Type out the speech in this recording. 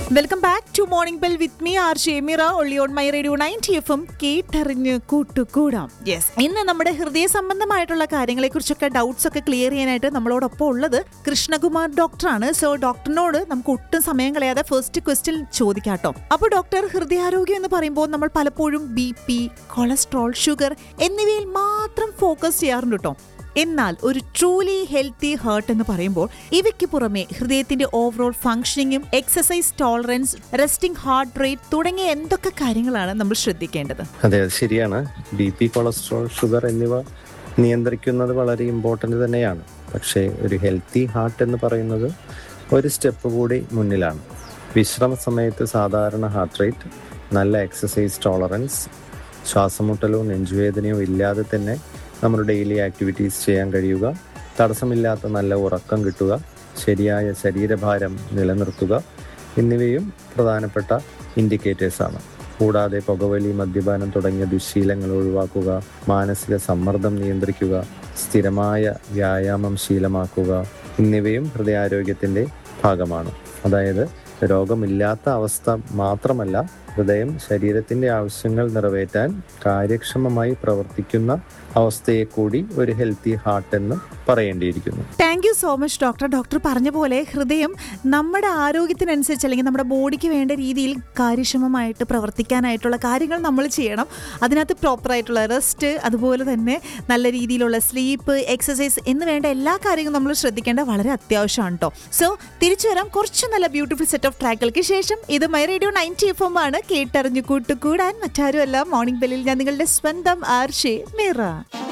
welcome back to morning bell with me R Shemira only on my radio ninety F എം കേട്ടറിഞ്ഞ് കൂട്ടുകൂടാം yes ഇന്ന് നമ്മുടെ ഹൃദയ സംബന്ധമായിട്ടുള്ള കാര്യങ്ങളെ കുറിച്ചൊക്കെ ഡൗട്ട്സ് ഒക്കെ ക്ലിയർ ചെയ്യാനായിട്ട് നമ്മളോടൊപ്പം ഉള്ളത് കൃഷ്ണകുമാർ ഡോക്ടറാണ് സോ ഡോക്ടറിനോട് നമുക്ക് ഒട്ടും സമയം കളയാതെ ഫസ്റ്റ് ക്വസ്റ്റ്യൻ ചോദിക്കാട്ടോ അപ്പോൾ ഡോക്ടർ ഹൃദയാരോഗ്യം എന്ന് പറയുമ്പോൾ നമ്മൾ പലപ്പോഴും ബി പി കൊളസ്ട്രോൾ ഷുഗർ എന്നിവയിൽ മാത്രം ഫോക്കസ് ചെയ്യാറുണ്ട് കേട്ടോ എന്നാൽ ഒരു ട്രൂലി ഹെൽത്തി ഹാർട്ട് എന്ന് പറയുമ്പോൾ ഇവയ്ക്ക് പുറമെ ഹൃദയത്തിന്റെ ഓവറോൾ ഫംഗ്ഷനിങ്ങും exercise tolerance resting heart rate തുടങ്ങിയ എന്തൊക്കെ കാര്യങ്ങളാണ് നമ്മൾ ശ്രദ്ധിക്കേണ്ടത് അതെ അത് ശരിയാണ് ബി പി കൊളസ്ട്രോൾ ഷുഗർ എന്നിവ നിയന്ത്രിക്കുന്നത് വളരെ ഇമ്പോർട്ടൻ്റ് തന്നെയാണ് പക്ഷേ ഒരു ഹെൽത്തി ഹാർട്ട് എന്ന് പറയുന്നത് ഒരു സ്റ്റെപ്പ് കൂടി മുന്നിലാണ് വിശ്രമ സമയത്ത് സാധാരണ ഹാർട്ട് റേറ്റ് നല്ല എക്സസൈസ് ടോളറൻസ് ശ്വാസമുട്ടലോ നെഞ്ചുവേദനയോ ഇല്ലാതെ തന്നെ നമ്മുടെ ഡെയിലി ആക്ടിവിറ്റീസ് ചെയ്യാൻ കഴിയുക തടസ്സമില്ലാത്ത നല്ല ഉറക്കം കിട്ടുക ശരിയായ ശരീരഭാരം നിലനിർത്തുക എന്നിവയും പ്രധാനപ്പെട്ട ഇൻഡിക്കേറ്റേഴ്സാണ് കൂടാതെ പുകവലി മദ്യപാനം തുടങ്ങിയ ദുശ്ശീലങ്ങൾ ഒഴിവാക്കുക മാനസിക സമ്മർദ്ദം നിയന്ത്രിക്കുക സ്ഥിരമായ വ്യായാമം ശീലമാക്കുക എന്നിവയും ഹൃദയാരോഗ്യത്തിൻ്റെ ഭാഗമാണ് അതായത് രോഗമില്ലാത്ത അവസ്ഥ മാത്രമല്ല ഹൃദയം ശരീരത്തിൻ്റെ ആവശ്യങ്ങൾ നിറവേറ്റാൻ കാര്യക്ഷമമായി പ്രവർത്തിക്കുന്ന അവസ്ഥയെ കൂടി ഒരു ഹെൽത്തി ഹാർട്ട് എന്ന് പറയേണ്ടിയിരിക്കുന്നു thank you so much doctor doctor പറഞ്ഞ പോലെ ഹൃദയം നമ്മുടെ ആരോഗ്യത്തിനനുസരിച്ച് അല്ലെങ്കിൽ നമ്മുടെ ബോഡിക്ക് വേണ്ട രീതിയിൽ കാര്യക്ഷമമായിട്ട് പ്രവർത്തിക്കാനായിട്ടുള്ള കാര്യങ്ങൾ നമ്മൾ ചെയ്യണം അതിനകത്ത് പ്രോപ്പറായിട്ടുള്ള റെസ്റ്റ് അതുപോലെ തന്നെ നല്ല രീതിയിലുള്ള സ്ലീപ്പ് എക്സസൈസ് എന്ന് വേണ്ട എല്ലാ കാര്യങ്ങളും നമ്മൾ ശ്രദ്ധിക്കേണ്ട വളരെ അത്യാവശ്യമാണ് കേട്ടോ സോ തിരിച്ചു വരാം കുറച്ച് നല്ല ബ്യൂട്ടിഫുൾ സെറ്റ് ഓഫ് ട്രാക്കുകൾക്ക് ശേഷം ഇത് my radio ninety F M ആണ് കേട്ടറിഞ്ഞു കൂട്ടുകൂടാൻ മറ്റാരുമല്ല മോർണിംഗ് ബെല്ലിൽ ഞാൻ നിങ്ങളുടെ സ്വന്തം ആർഷേ മീറ